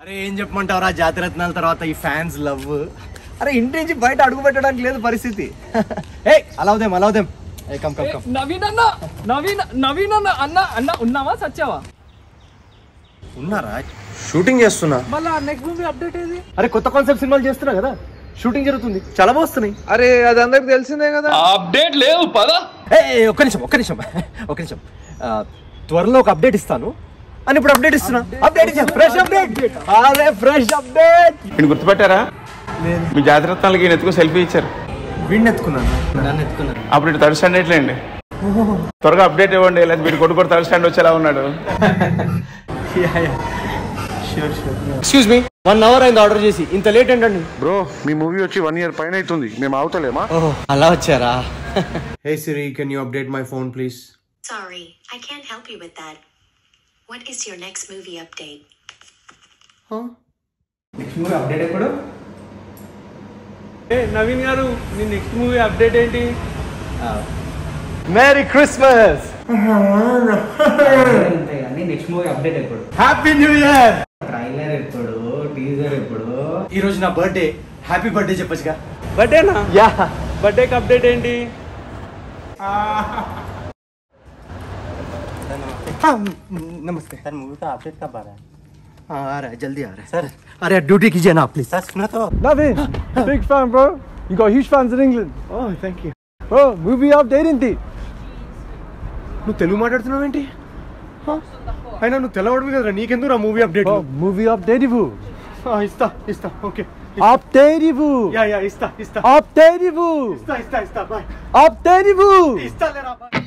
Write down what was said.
అరే ఏం చెప్పమంటావురా జాతిరత్నాల తర్వాత ఈ ఫ్యాన్స్ లవ్ అరే ఇంటి నుంచి బయట అడుగు పెట్టడానికి లేదు పరిస్థితి ఏ అలావుదేం అలావుదేం ఏ కమ్ కమ్ కమ్ నవీన్ అన్న నవీన్ నవీన్ అన్న అన్న అన్న ఉన్నావా సచ్చావా ఉన్నారా షూటింగ్ చేస్తున్నా మళ్ళా నెక్స్ట్ మూవీ అప్డేట్ ఏది అరే కొత్త కాన్సెప్ట్ సినిమాలు చేస్తున్నా కదా షూటింగ్ జరుగుతుంది చాలా బాగా వస్తున్నాయి అరే అది అందరికి తెలిసిందే కదా అప్డేట్ లేవు పదా ఏ ఏ, ఒక్క నిమిషం ఒక్క నిమిషం ఒక్క నిమిషం ఆ, త్వరలో ఒక అప్డేట్ ఇస్తాను అని ఇప్పుడు అప్డేట్ ఇస్తున్నా అప్డేట్ ఇచ్చా ఫ్రెష్ అప్డేట్ అరే ఫ్రెష్ అప్డేట్ నేను గుర్తుపెట్టారా మీ జాతరత్నాలకి ఈయన ఎత్తుకు సెల్ఫీ ఇచ్చారు వీడిని ఎత్తుకున్నాను నన్ను ఎత్తుకున్నాను అప్పుడు ఇటు థర్డ్ స్టాండ్ ఎట్లేండి త్వరగా అప్డేట్ ఇవ్వండి లేదా మీరు కొడుకు థర్డ్ స్టాండ్ వచ్చేలా ఉన్నాడు ఎక్స్క్యూజ్ మీ వన్ అవర్ అయింది ఆర్డర్ చేసి ఇంత లేట్ ఏంటండి బ్రో మీ మూవీ వచ్చి వన్ ఇయర్ పైన అవుతుంది మేము అవుతలేమా ఓహో అలా వచ్చారా hey Siri can you update my phone please Sorry, I can't help you with that. What is your next movie update? ఏ నవీన్ గారు నీ నెక్స్ట్ మూవీ అప్డేట్ ఏంటి మేరీ క్రిస్మస్ అంతే కానీ నెక్స్ట్ మూవీ అప్డేట్ ఎప్పుడు హ్యాపీ న్యూ ఇయర్ ట్రైలర్ ఎప్పుడు teaser ఎప్పుడు ఈ రోజు నా బర్త్డే హ్యాపీ బర్త్డే చెప్పచ్చుగా బర్త్డేనా యా బర్త్డేకి అప్డేట్ ఏంటి नमस्ते सर मूवी का अपडेट कब आ रहा है हाँ आ रहा है जल्दी आ रहा है सर अरे ड्यूटी कीजिए ना प्लीज सर सुनो तो Navin, big fan, bro. You got huge fans in England. ఓ thank you Bro, movie update ఏంటి నువ్వు తెలుగు మాట్లాడుతున్నావు ఏంటి అయినా నువ్వు తెల్లవాడివి కదరా నీకెందుకు రా movie update Bro, movie update ఇవ్వు ఇస్తా ఇస్తా ఓకే Update ఇవ్వు యా యా ఇస్తా ఇస్తా Update ఇవ్వు ఇస్తా ఇస్తా ఇస్తా బాయ్ Update ఇవ్వు ఇస్తా లేరా బాయ్